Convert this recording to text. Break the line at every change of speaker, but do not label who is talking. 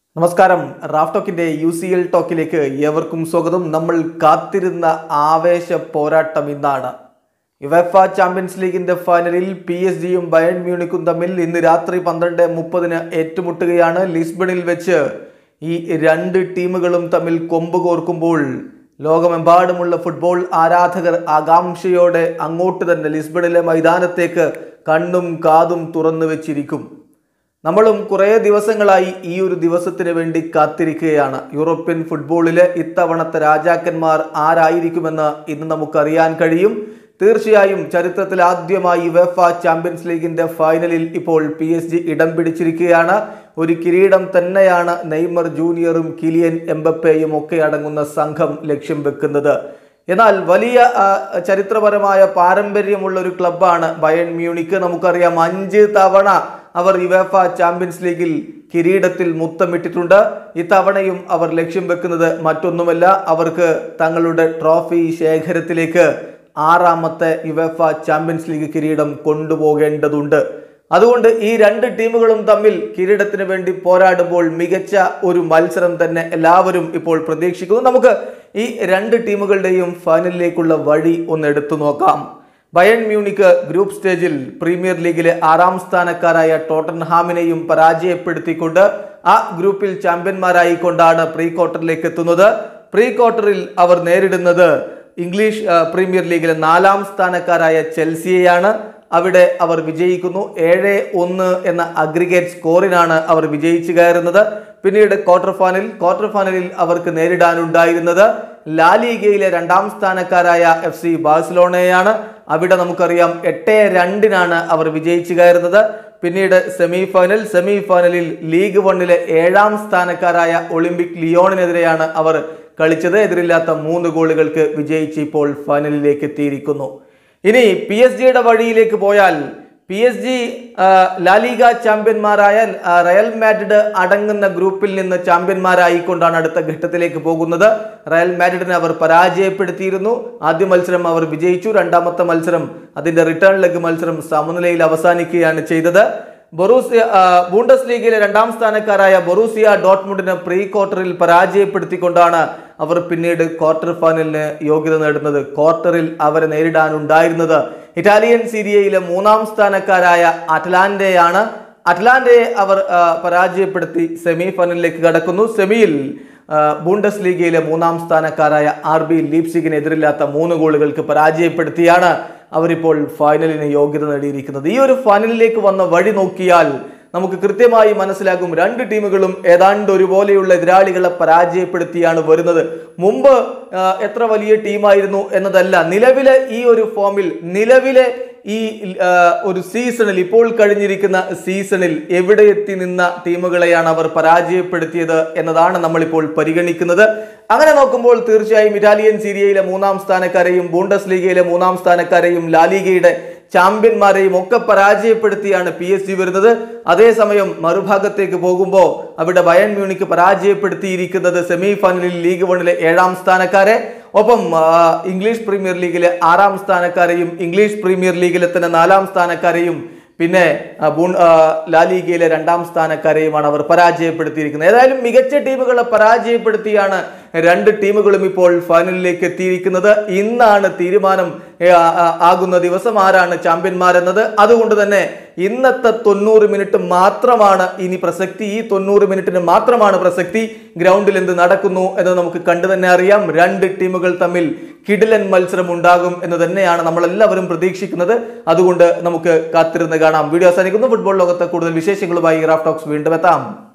നമസ്കാരം റാഫ് ടോക്കിന്റെ U C L ടോക്കിലേക്ക് ഏവർക്കും സ്വാഗതം നമ്മൾ കാത്തിരുന്ന ആവേശ പോരാട്ടം ഇന്നാണ് യുവഫ ചാമ്പ്യൻസ് ലീഗിന്റെ ഫൈനലിൽ പി എസ് ജിയും ബയൺ മ്യൂണിക്കും തമ്മിൽ ഇന്ന് രാത്രി പന്ത്രണ്ട് മുപ്പതിന് ഏറ്റുമുട്ടുകയാണ് ലിസ്ബണിൽ വെച്ച് ഈ രണ്ട് ടീമുകളും തമ്മിൽ കൊമ്പ് കോർക്കുമ്പോൾ ലോകമെമ്പാടുമുള്ള ഫുട്ബോൾ ആരാധകർ ആകാംക്ഷയോടെ അങ്ങോട്ട് തന്നെ ലിസ്ബണിലെ മൈതാനത്തേക്ക് കണ്ണും കാതും തുറന്നു വെച്ചിരിക്കും നമ്മളും കുറേ ദിവസങ്ങളായി ഈ ഒരു ദിവസത്തിന് വേണ്ടി കാത്തിരിക്കുകയാണ് യൂറോപ്യൻ ഫുട്ബോളിലെ ഇത്തവണത്തെ രാജാക്കന്മാർ ആരായിരിക്കുമെന്ന് ഇന്ന് നമുക്കറിയാൻ കഴിയും തീർച്ചയായും ചരിത്രത്തിൽ ആദ്യമായി വെഫ ചാമ്പ്യൻസ് ലീഗിന്റെ ഫൈനലിൽ ഇപ്പോൾ പി എസ് ജി ഇടം പിടിച്ചിരിക്കുകയാണ് ഒരു കിരീടം തന്നെയാണ് നെയ്മർ ജൂനിയറും കിലിയൻ എംബപ്പയും ഒക്കെ അടങ്ങുന്ന സംഘം ലക്ഷ്യം വെക്കുന്നത് എന്നാൽ വലിയ ആ, ചരിത്രപരമായ പാരമ്പര്യമുള്ള ഒരു ക്ലബ്ബാണ് ബയൺ മ്യൂണിക്ക് നമുക്കറിയാം അഞ്ച് തവണ അവർ യുവേഫ ചാമ്പ്യൻസ് ലീഗിൽ കിരീടത്തിൽ മുത്തമിട്ടിട്ടുണ്ട് ഇത്തവണയും അവർ ലക്ഷ്യം വെക്കുന്നത് മറ്റൊന്നുമല്ല അവർക്ക് തങ്ങളുടെ ട്രോഫി ശേഖരത്തിലേക്ക് ആറാമത്തെ യുവേഫ ചാമ്പ്യൻസ് ലീഗ് കിരീടം കൊണ്ടുപോകേണ്ടതുണ്ട് അതുകൊണ്ട് ഈ രണ്ട് ടീമുകളും തമ്മിൽ കിരീടത്തിന് വേണ്ടി പോരാടുമ്പോൾ മികച്ച ഒരു മത്സരം തന്നെ എല്ലാവരും ഇപ്പോൾ പ്രതീക്ഷിക്കുന്നു നമുക്ക് ഈ രണ്ട് ടീമുകളുടെയും ഫൈനലിലേക്കുള്ള വഴി ഒന്ന് എടുത്തു നോക്കാം ബയൺ മ്യൂണിക്ക് ഗ്രൂപ്പ് സ്റ്റേജിൽ പ്രീമിയർ ലീഗിലെ ആറാം സ്ഥാനക്കാരായ ടോട്ടൻഹാമിനെയും പരാജയപ്പെടുത്തിക്കൊണ്ട് ആ ഗ്രൂപ്പിൽ ചാമ്പ്യന്മാരായിക്കൊണ്ടാണ് പ്രീ ക്വാർട്ടറിലേക്ക് എത്തുന്നത് പ്രീ ക്വാർട്ടറിൽ അവർ നേരിടുന്നത് ഇംഗ്ലീഷ് ആ, പ്രീമിയർ ലീഗിലെ നാലാം സ്ഥാനക്കാരായ ചെൽസിയെയാണ് അവിടെ അവർ വിജയിക്കുന്നു ഏഴ് ഒന്ന് എന്ന അഗ്രിഗേറ്റ് സ്കോറിനാണ് അവർ വിജയിച്ചു കയറുന്നത് പിന്നീട് ക്വാർട്ടർ ഫൈനൽ ക്വാർട്ടർ ഫൈനലിൽ അവർക്ക് നേരിടാനുണ്ടായിരുന്നത് ലാലിഗയിലെ രണ്ടാം സ്ഥാനക്കാരായ എഫ് സി ബാഴ്സലോണയാണ് അവിടെ നമുക്കറിയാം എട്ട് രണ്ടിനാണ് അവർ വിജയിച്ചു കയറുന്നത് പിന്നീട് സെമി ഫൈനൽ സെമി ഫൈനലിൽ ലീഗ് വണ്ണിലെ ഏഴാം സ്ഥാനക്കാരായ ഒളിമ്പിക് ലിയോണിനെതിരെയാണ് അവർ കളിച്ചത് എതിരില്ലാത്ത മൂന്ന് ഗോളുകൾക്ക് വിജയിച്ച് ഇപ്പോൾ ഫൈനലിലേക്ക് എത്തിയിരിക്കുന്നു ഇനി പി എസ് ജിയുടെ വഴിയിലേക്ക് പോയാൽ പി എസ് ജി ലാലിഗ ചാമ്പ്യന്മാരായ ആ, റയൽ മാഡ്രിഡ് അടങ്ങുന്ന ഗ്രൂപ്പിൽ നിന്ന് ചാമ്പ്യന്മാരായിക്കൊണ്ടാണ് അടുത്ത ഘട്ടത്തിലേക്ക് പോകുന്നത് റയൽ മാഡ്രിഡിനെ അവർ പരാജയപ്പെടുത്തിയിരുന്നു ആദ്യ മത്സരം അവർ വിജയിച്ചു രണ്ടാമത്തെ മത്സരം അതിന്റെ റിട്ടേൺ ലെഗ് മത്സരം സമനിലയിൽ അവസാനിക്കുകയാണ് ചെയ്തത് ബൊറൂസിയ ആ, ബൂണ്ടസ് ലീഗിലെ രണ്ടാം സ്ഥാനക്കാരായ ബൊറൂസിയ ഡോട്ട്മുണ്ടിനെ പ്രീ ക്വാർട്ടറിൽ പരാജയപ്പെടുത്തിക്കൊണ്ടാണ് അവർ പിന്നീട് ക്വാർട്ടർ ഫൈനലിന് യോഗ്യത നേടുന്നത് ക്വാർട്ടറിൽ അവരെ നേരിടാനുണ്ടായിരുന്നത് ഇറ്റാലിയൻ സീരിയയിലെ മൂന്നാം സ്ഥാനക്കാരായ അറ്റ്ലാന്റയാണ് അറ്റ്ലാന്റയെ അവർ ആ, പരാജയപ്പെടുത്തി സെമി ഫൈനലിലേക്ക് കടക്കുന്നു സെമിയിൽ ആ, ബൂണ്ടസ് ലീഗയിലെ മൂന്നാം സ്ഥാനക്കാരായ ആർ ബി ലീപ്സിഗിന് എതിരില്ലാത്ത മൂന്ന് ഗോളുകൾക്ക് പരാജയപ്പെടുത്തിയാണ് അവരിപ്പോൾ ഫൈനലിന് യോഗ്യത നേടിയിരിക്കുന്നത് ഈ ഒരു ഫൈനലിലേക്ക് വന്ന വഴി നോക്കിയാൽ നമുക്ക് കൃത്യമായി മനസ്സിലാകും രണ്ട് ടീമുകളും ഏതാണ്ട് ഒരുപോലെയുള്ള എതിരാളികളെ പരാജയപ്പെടുത്തിയാണ് വരുന്നത് മുമ്പ് ആ, എത്ര വലിയ ടീമായിരുന്നു എന്നതല്ല നിലവിലെ ഈ ഒരു ഫോമിൽ നിലവിലെ ഈ ആ, ഒരു സീസണിൽ ഇപ്പോൾ കഴിഞ്ഞിരിക്കുന്ന സീസണിൽ എവിടെ എത്തി നിന്ന ടീമുകളെയാണ് അവർ പരാജയപ്പെടുത്തിയത് എന്നതാണ് നമ്മളിപ്പോൾ പരിഗണിക്കുന്നത് അങ്ങനെ നോക്കുമ്പോൾ തീർച്ചയായും ഇറ്റാലിയൻ സീരിയയിലെ മൂന്നാം സ്ഥാനക്കാരെയും ബൂണ്ടസ് ലീഗയിലെ മൂന്നാം സ്ഥാനക്കാരെയും ലാലിഗയുടെ ചാമ്പ്യന്മാരെയും ഒക്കെ പരാജയപ്പെടുത്തിയാണ് പി എസ് ജി വരുന്നത് അതേസമയം മറുഭാഗത്തേക്ക് പോകുമ്പോൾ അവിടെ ബയൺ മ്യൂണിക്ക് പരാജയപ്പെടുത്തിയിരിക്കുന്നത് സെമി ഫൈനലിൽ ലീഗ് വണ്ണിലെ ഏഴാം സ്ഥാനക്കാരെ ഒപ്പം ആ, ഇംഗ്ലീഷ് പ്രീമിയർ ലീഗിലെ ആറാം സ്ഥാനക്കാരെയും ഇംഗ്ലീഷ് പ്രീമിയർ ലീഗിലെ തന്നെ നാലാം സ്ഥാനക്കാരെയും പിന്നെ ആ, ബൂൺ ആ, ലാലിഗയിലെ രണ്ടാം സ്ഥാനക്കാരെയുമാണ് അവർ പരാജയപ്പെടുത്തിയിരിക്കുന്നത് ഏതായാലും മികച്ച ടീമുകളെ പരാജയപ്പെടുത്തിയാണ് രണ്ട് ടീമുകളും ഇപ്പോൾ ഫൈനലിലേക്ക് എത്തിയിരിക്കുന്നത് ഇന്നാണ് തീരുമാനം ഏ, ആ, ആ, ആകുന്ന ദിവസം ആരാണ് ചാമ്പ്യന്മാരെന്നത് അതുകൊണ്ട് തന്നെ ഇന്നത്തെ തൊണ്ണൂറ് മിനിറ്റ് മാത്രമാണ് ഇനി പ്രസക്തി ഈ തൊണ്ണൂറ് മിനിറ്റിന് മാത്രമാണ് പ്രസക്തി ഗ്രൗണ്ടിൽ എന്ത് നടക്കുന്നു എന്ന് നമുക്ക് കണ്ടു തന്നെ അറിയാം രണ്ട് ടീമുകൾ തമ്മിൽ കിടിലൻ മത്സരം ഉണ്ടാകും എന്ന് തന്നെയാണ് നമ്മൾ എല്ലാവരും പ്രതീക്ഷിക്കുന്നത് അതുകൊണ്ട് നമുക്ക് കാത്തിരുന്ന് കാണാം വീഡിയോ അവസാനിക്കുന്നു ഫുട്ബോൾ ലോകത്തെ കൂടുതൽ വിശേഷങ്ങളുമായി റാഫ് ടോക്സ് വീണ്ടും എത്താം